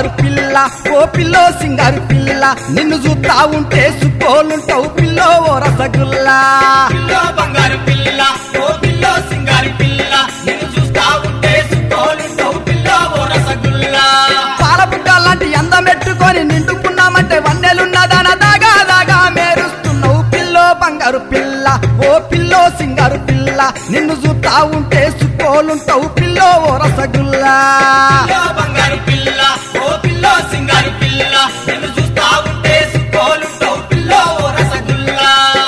బంగారు పిల్ల ఓ పిల్లో సింగారు పిల్ల నిన్ను చూస్తా ఉంటే సుక్కోలుంటావు పిల్లో ఓ రసగుల్లా పిల్లో బంగారు పిల్ల ఓ పిల్లో సింగారి పిల్ల నిన్ను చూస్తా ఉంటే సుత్తోలుంటావు పిల్లో ఓ రసగుల్లా పాలబుడ్డ లాంటి అందమెట్టుకొని నిండుకున్నామంటే వన్నెలున్నదాన దాగా దాగా మేరుస్తున్నావు పిల్లో బంగారు పిల్ల ఓ పిల్లో సింగారు పిల్ల నిన్ను చూస్తా ఉంటే సుక్కోలుంటావు పిల్లో ఓ రసగుల్లా పిల్లో బంగారు పిల్ల ఓ పిల్లో సింగారి పిల్ల నిన్ను చూస్తా ఉంటే సుత్తోలుంటావు పిల్లో ఓ రసగుల్లా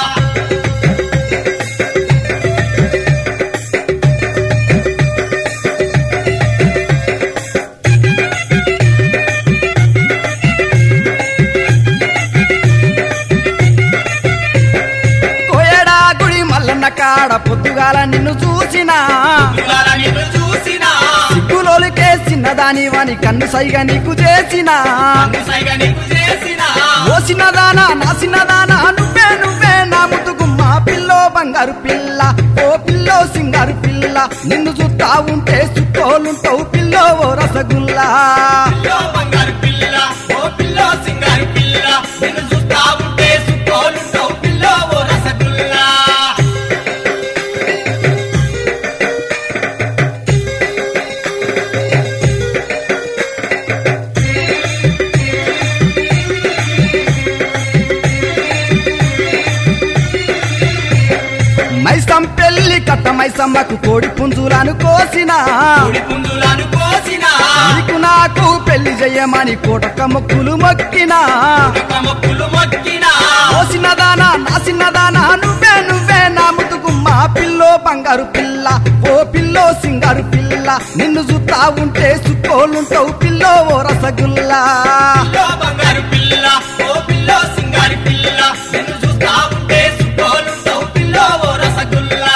కోయడా గుడి మల్లన్న కాడ పొద్దుగాల నిన్ను చూసినా ఇవాళ నిన్ను చూసినా సిగ్గులోలికే చిన్నదాని వాని కన్ను సైగా నీకు చేసినా సైగ నీకు చేసినా ఓసినదానా నాసినదానా నువ్వే నువ్వే నా ముతుకుమ్మ పిల్లో బంగారు పిల్ల ఓ పిల్లో సింగారు పిల్ల నిన్ను చూస్తా ఉంటే సుత్తోలుంటావు పిల్లో ఓ రసగుల్లా పిల్లో బంగారు పిల్ల ఓ పిల్లో సింగారి పిల్ల నిన్ను చూస్తా ఉంటే సుత్తోలుంటావు పిల్లో ఓ రసగుల్లా మైసం పెళ్లి కట్ట మైసమ్మకు కోడి పుంజులను కోసినా కోడి పుంజులను కోసినా నీకు నాకు పెళ్లి చెయ్యమని కోటక్క మొక్కులు మొక్కినా ఒక మొక్కులు మొక్కినా ఓసినదానా నాసినదానా నువ్వే నువ్వే నా ముతుకుమ్మ పిల్లో బంగారు పిల్ల ఓ పిల్లో సింగారు పిల్ల నిన్ను చూస్తా ఉంటే సుక్కోలుంటావు పిల్లో ఓ రసగుల్లా పిల్లో బంగారు పిల్ల ఓ పిల్లో సింగారి పిల్ల నిన్ను చూస్తా ఉంటే సుత్తోలుంటావు పిల్లో ఓ రసగుల్లా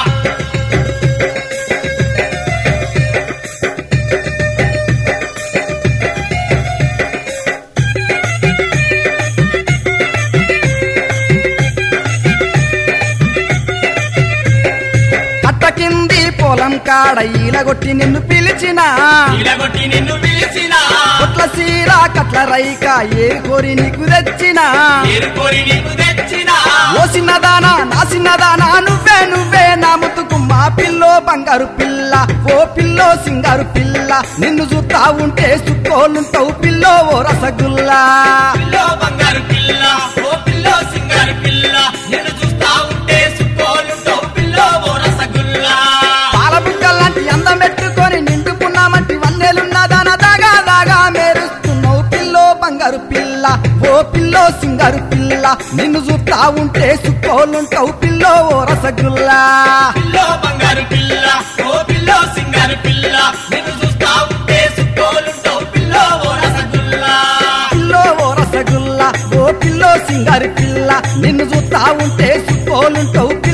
కట్ట కింది పొలం కాడ ఈలగొట్టి నిన్ను పిలిచినా ఇలగొట్టి నిన్ను పిలిచినా కొట్ల సీర కట్ల రైక ఏ కోరి నీకు తెచ్చినా ఏరుకోరి నీకు తెచ్చినా ఓసినదానా నాసినదానా నువ్వే నువ్వే నా ముతుకుమ్మ పిల్లో బంగారు పిల్ల ఓ పిల్లో సింగారు పిల్ల నిన్ను చూస్తా ఉంటే సుక్కోలుంటావు పిల్లో ఓ రసగుల్లా పిల్లో బంగారు పిల్ల ఓ పిల్లో సింగారి పిల్ల నిన్ను చూస్తా ఉంటే సుత్తోలుంటావు పిల్లో ఓ రసగుల్లా పాలబుగ్గ లాంటి అందమెట్టుకొని నిండుకున్నామంటి వన్నెలున్నదాన దాగా దాగా మేరుస్తున్నావు పిల్లో బంగారు పిల్ల ఓ పిల్లో సింగారు పిల్ల నిన్ను చూస్తా ఉంటే సుక్కోలుంటావు పిల్లో ఓ రసగుల్లా పిల్లో బంగారు పిల్ల ఓ పిల్లో సింగారి పిల్ల నిన్ను చూస్తా ఉంటే సుత్తోలుంటావు పిల్లో ఓ రసగుల్లా పిల్లో ఓ రసగుల్లా ఓ పిల్లో సింగారి పిల్ల నిన్ను చూస్తా ఉంటే సుక్కోలుంటావు